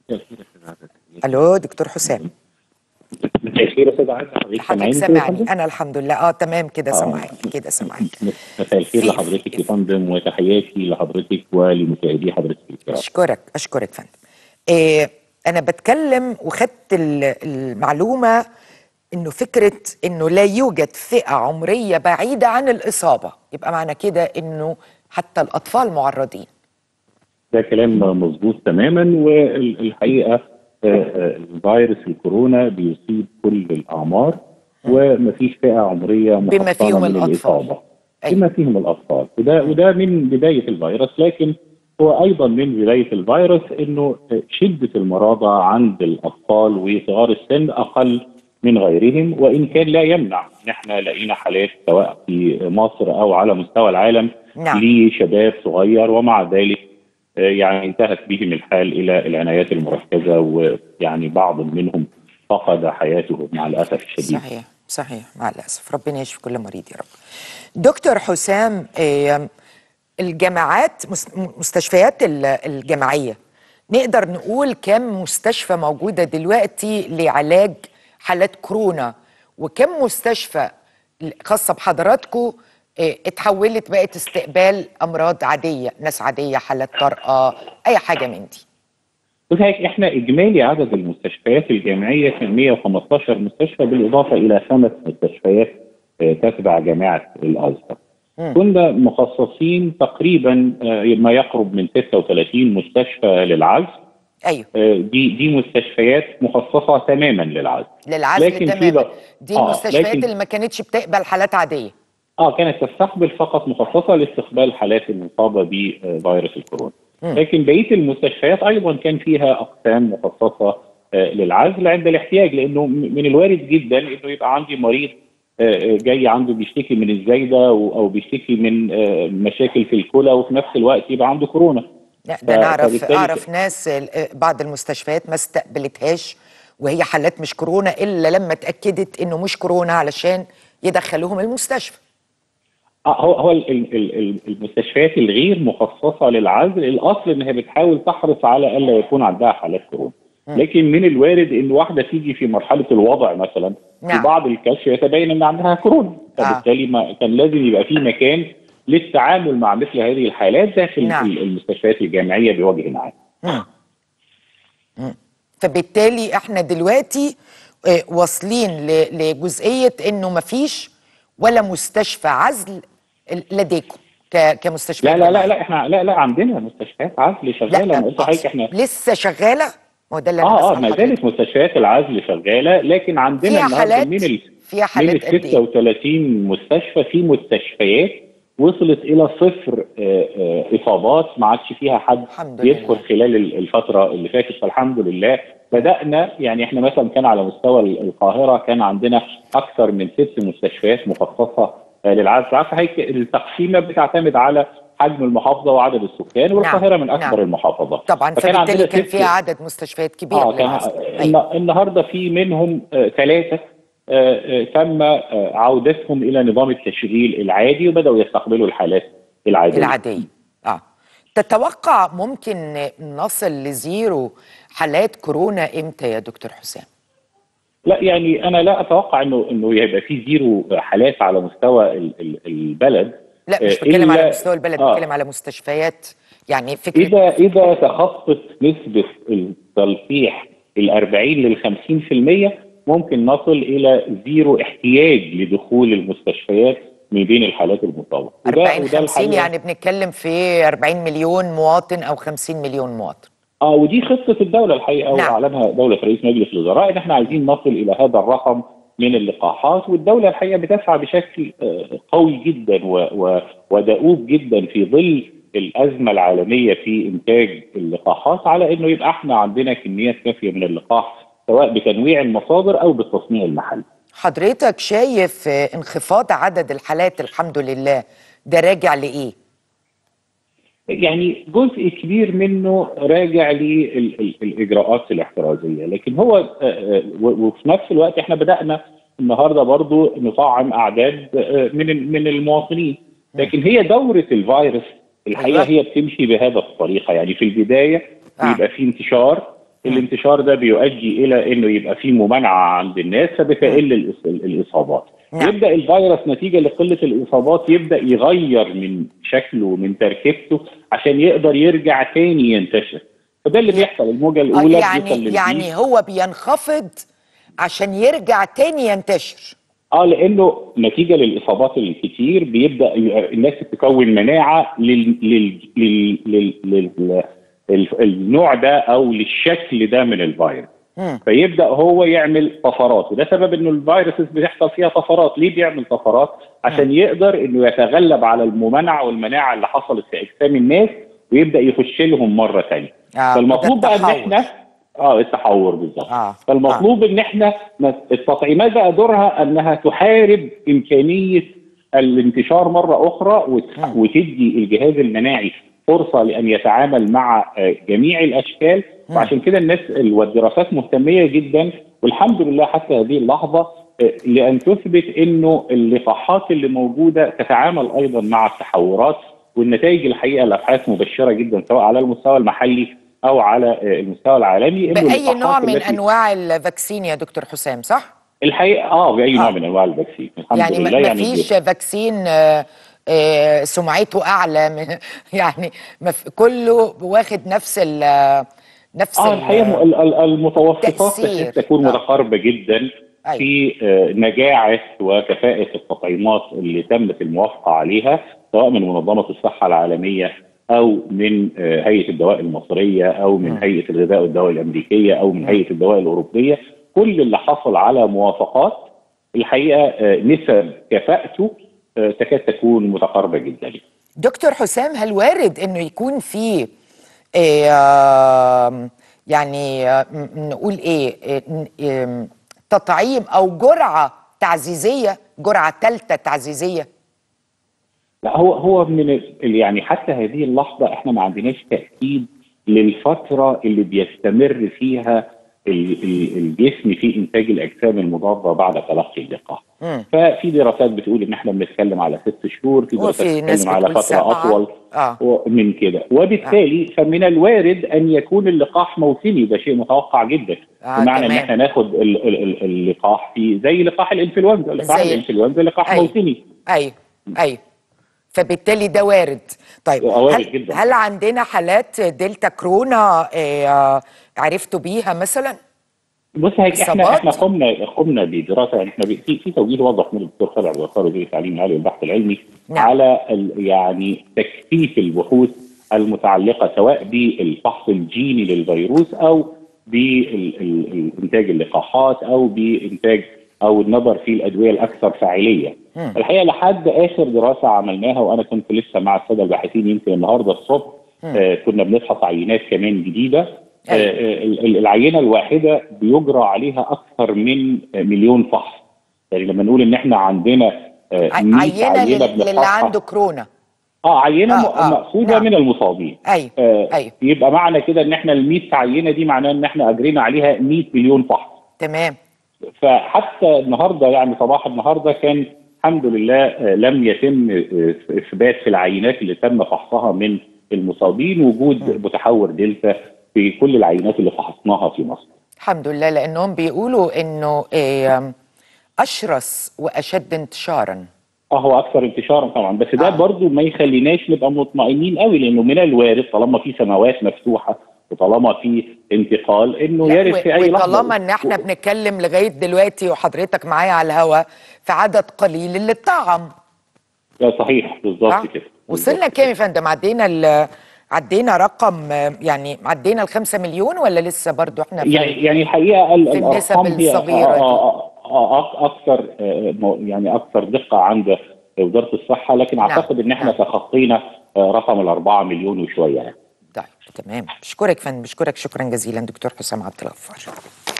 الو دكتور حسام مساء الخير يا استاذ عايز حضرتك حضرتك سامعني انا الحمد لله اه تمام كده سامعك كده سامعك مساء الخير لحضرتك يا فندم وتحياتي لحضرتك ولمشاهدي حضرتك الكرام اشكرك اشكرك فندم إيه انا بتكلم وخدت ال- المعلومه انه فكره انه لا يوجد فئه عمريه بعيده عن الاصابه يبقى معنى كده انه حتى الاطفال معرضين ده كلام مظبوط تماما والحقيقه آه، آه، الفيروس الكورونا بيصيب كل الاعمار ومفيش فئه عمريه بما محصنة فيهم من الأطفال. الإصابة. أيوة. بما فيهم الاطفال وده وده من بدايه الفيروس لكن هو ايضا من بدايه الفيروس انه شده المرضى عند الاطفال وصغار السن اقل من غيرهم وان كان لا يمنع ان احنا لقينا حالات سواء في مصر او على مستوى العالم نعم. لشباب صغير ومع ذلك آه، يعني انتهت بهم الحال الى العنايات المركزه ويعني بعض منهم فقد حياته مع الاسف الشديد. صحيح صحيح مع الاسف ربنا يشفي كل مريض يا رب دكتور حسام إيه الجامعات مس- مستشفيات ال- الجامعيه نقدر نقول كم مستشفى موجوده دلوقتي لعلاج حالات كورونا وكم مستشفى خاصه بحضراتكم إيه، اتحولت بقت استقبال امراض عاديه ناس عاديه حالات طارئه اي حاجه من دي بص هيك احنا اجمالي عدد المستشفيات الجامعيه كان 115 مستشفى بالاضافه الى خمس مستشفيات آه، تتبع جامعه الازهر. كنا مخصصين تقريبا آه، ما يقرب من 36 مستشفى للعزل ايوه آه، دي دي مستشفيات مخصصه تماما للعزل. للعزل لكن في تماما بقى- دي آه، المستشفيات لكن- اللي ما كانتش بتقبل حالات عاديه اه كانت تستقبل فقط مخصصه لاستقبال حالات المصابه بفيروس الكورونا. لكن بقيه المستشفيات ايضا كان فيها اقسام مخصصه آه، للعزل عند الاحتياج لانه م- من الوارد جدا انه يبقى عندي مريض آه، آه، جاي عنده بيشتكي من الزايده و- او بيشتكي من آه، مشاكل في الكلى وفي نفس الوقت يبقى عنده كورونا. لا ده ف- انا اعرف فبالتالي اعرف ناس ال- بعض المستشفيات ما استقبلتهاش وهي حالات مش كورونا الا لما اتاكدت انه مش كورونا علشان يدخلوهم المستشفى آه، هو هو ال- ال- ال- ال- المستشفيات الغير مخصصه للعزل الاصل انها بتحاول تحرص على الا يكون عندها حالات كورونا لكن من الوارد ان واحده تيجي في مرحله الوضع مثلا نعم. في بعض الكشف يتبين ان عندها كورونا فبالتالي ما كان لازم يبقى في مكان للتعامل مع مثل هذه الحالات داخل نعم. ال- المستشفيات الجامعيه بوجه عام فبالتالي احنا دلوقتي آه، واصلين ل- لجزئيه انه ما فيش ولا مستشفى عزل لديكم ك- كمستشفيات لا لا لا جامعية. لا احنا لا لا عندنا مستشفيات عزل شغاله انا قلت لحضرتك احنا لسه شغاله ما هو ده اللي انا اه اه بسأل ما حضرتك. زالت مستشفيات العزل شغاله لكن عندنا فيها النهارده حالات من ال فيها حالات من قد ال ايه 36 مستشفى في مستشفيات وصلت الى صفر آه، آه، اصابات ما عادش فيها حد الحمد لله. يدخل خلال ال- الفتره اللي فاتت فالحمد لله بدانا يعني احنا مثلا كان على مستوى ال- القاهره كان عندنا اكثر من ست مستشفيات مخصصه آه، للعزل عارف هيك التقسيمه بتعتمد على حجم المحافظه وعدد السكان والقاهره من اكبر نعم. المحافظات طبعا فكان فبالتالي عندنا كان ست- فيها عدد مستشفيات كبير اه كان للعزل. أيوة. الن- النهارده في منهم ثلاثه تم آه، عودتهم الى نظام التشغيل العادي وبداوا يستقبلوا الحالات العاديه العادية اه تتوقع ممكن نصل لزيرو حالات كورونا امتى يا دكتور حسام؟ لا يعني انا لا اتوقع انه انه يبقى في زيرو حالات على مستوى ال- ال- البلد لا مش آه، بتكلم على إلا- مستوى البلد آه. بتكلم على مستشفيات يعني فكرة اذا اذا تخطت نسبه التلقيح ال 40 لل 50% ممكن نصل الى زيرو احتياج لدخول المستشفيات من بين الحالات المصابه وده- 40 وده 50 الحقيقة- يعني بنتكلم في 40 مليون مواطن او 50 مليون مواطن اه ودي خطه الدوله الحقيقه نعم. واعلنها دوله رئيس مجلس الوزراء ان احنا عايزين نصل الى هذا الرقم من اللقاحات والدوله الحقيقه بتسعى بشكل آه، قوي جدا و- و- ودؤوب جدا في ظل الازمه العالميه في انتاج اللقاحات على انه يبقى احنا عندنا كميات كافيه من اللقاح سواء بتنويع المصادر او بالتصنيع المحلي. حضرتك شايف آه، انخفاض عدد الحالات الحمد لله ده راجع لايه؟ يعني جزء كبير منه راجع للاجراءات الاحترازيه لكن هو آه، آه، و- وفي نفس الوقت احنا بدانا النهارده برضو نطعم اعداد آه، من ال- من المواطنين لكن هي دوره الفيروس الحقيقه أيوة. هي بتمشي بهذا الطريقه يعني في البدايه آه. بيبقى في انتشار الانتشار ده بيؤدي الى انه يبقى في ممانعه عند الناس فبتقل الإص- الاصابات نعم. يبدا الفيروس نتيجه لقله الاصابات يبدا يغير من شكله ومن تركيبته عشان يقدر يرجع تاني ينتشر فده اللي بيحصل الموجه آه، الاولى بيوصل يعني للبيك. يعني هو بينخفض عشان يرجع تاني ينتشر اه لانه نتيجه للاصابات الكتير بيبدا ي- الناس تكون مناعه لل لل لل لل لل ال- النوع ده او للشكل ده من الفيروس مم. فيبدا هو يعمل طفرات وده سبب انه الفيروسز بيحصل فيها طفرات ليه بيعمل طفرات عشان يقدر انه يتغلب على الممانعه والمناعه اللي حصلت في اجسام الناس ويبدا يخش لهم مره ثانيه آه، فالمطلوب وده بقى ان التحور. احنا اه التحور بالظبط آه، فالمطلوب ان احنا ن- التطعيمات بقى دورها انها تحارب امكانيه الانتشار مره اخرى وت- مم. وتدي الجهاز المناعي فرصه لان يتعامل مع آه، جميع الاشكال وعشان كده الناس ال- والدراسات مهتميه جدا والحمد لله حتى هذه اللحظه آه، لان تثبت انه اللقاحات اللي موجوده تتعامل ايضا مع التحورات والنتائج الحقيقه الابحاث مبشره جدا سواء على المستوى المحلي او على آه، المستوى العالمي إنه باي اللقاحات نوع من التي- انواع الفاكسين يا دكتور حسام صح الحقيقه اه باي نوع آه. من انواع الفاكسين الحمد يعني ما لله ما يعني فيش فاكسين آه، آه، سمعته اعلى من يعني ما في- كله واخد نفس ال نفس اه ال- الحقيقه م- ال- ال- المتوسطات تأثير. تكاد تكون آه. متقاربه جدا أيوة. في آه، نجاعه وكفاءه التطعيمات اللي تمت الموافقه عليها سواء من منظمه الصحه العالميه او من آه، هيئه الدواء المصريه او من هيئه الغذاء والدواء الامريكيه او من هيئه الدواء الاوروبيه كل اللي حصل على موافقات الحقيقه آه، نسب كفاءته آه، تكاد تكون متقاربه جدا دكتور حسام هل وارد انه يكون في آه، يعني آه، م- نقول ايه آه، ن- آم، تطعيم او جرعه تعزيزيه جرعه ثالثه تعزيزيه لا هو هو من ال- يعني حتى هذه اللحظه احنا ما عندناش تاكيد للفتره اللي بيستمر فيها ال- ال- الجسم في انتاج الاجسام المضاده بعد تلقي اللقاح. مم. ففي دراسات بتقول ان احنا بنتكلم على ست شهور، في دراسات وفي ناس بتتكلم على بتقول فتره سبعة. اطول آه. من كده، وبالتالي فمن الوارد ان يكون اللقاح موسمي ده شيء متوقع جدا. آه، بمعنى ان تمام. احنا ناخد ال- ال- ال- اللقاح في زي لقاح الانفلونزا، لقاح زي- الانفلونزا لقاح أيوة. موسمي. ايوه ايوه فبالتالي ده وارد طيب وارد هل, جداً. هل عندنا حالات دلتا كورونا آه، عرفتوا بيها مثلا بص هيك احنا إصابات؟ احنا قمنا قمنا بدراسه يعني احنا ب- في في توجيه واضح من الدكتور خالد عبد الغفار وزير التعليم العالي والبحث العلمي نعم. على ال- يعني تكثيف البحوث المتعلقه سواء بالفحص الجيني للفيروس او بانتاج اللقاحات او بانتاج او النظر في الادويه الاكثر فاعليه. مم. الحقيقه لحد اخر دراسه عملناها وانا كنت لسه مع الساده الباحثين يمكن النهارده الصبح آه كنا بنفحص عينات كمان جديده آه، أيوة. آه، ال- ال- العينه الواحده بيجرى عليها اكثر من آه، مليون فحص يعني لما نقول ان احنا عندنا آه، ع- 100 عينه لل- للي بنفحصها- عنده كورونا اه عينه آه، م- آه، مأخوذه نعم. من المصابين ايوه آه ايوه يبقى معنى كده ان احنا ال 100 عينه دي معناه ان احنا اجرينا عليها 100 مليون فحص تمام فحتى النهارده يعني صباح النهارده كان الحمد لله آه، لم يتم آه، اثبات في العينات اللي تم فحصها من المصابين وجود متحور دلتا في كل العينات اللي فحصناها في مصر. الحمد لله لانهم بيقولوا انه آه، اشرس واشد انتشارا اه هو اكثر انتشارا طبعا بس ده آه. آه. برضو ما يخليناش نبقى مطمئنين قوي لانه من الوارد طالما في سماوات مفتوحه وطالما في انتقال انه لا، يرد في اي لحظه وطالما ان احنا بنتكلم لغايه دلوقتي وحضرتك معايا على الهوا في عدد قليل اللي اتطعم لا صحيح بالظبط صح؟ كده وصلنا بالظبط كام يا فندم عدينا ال عدينا رقم آه، يعني عدينا ال 5 مليون ولا لسه برضو احنا في يعني يعني الحقيقه ال- في النسب الارقام هي الصغيرة دي. آه آه آه آه اكثر آه، مو- يعني اكثر دقه عند وزاره الصحه لكن نعم، اعتقد ان احنا نعم. تخطينا آه، رقم الأربعة مليون وشويه يعني طيب تمام بشكرك فندم بشكرك شكرا جزيلا دكتور حسام عبد الغفار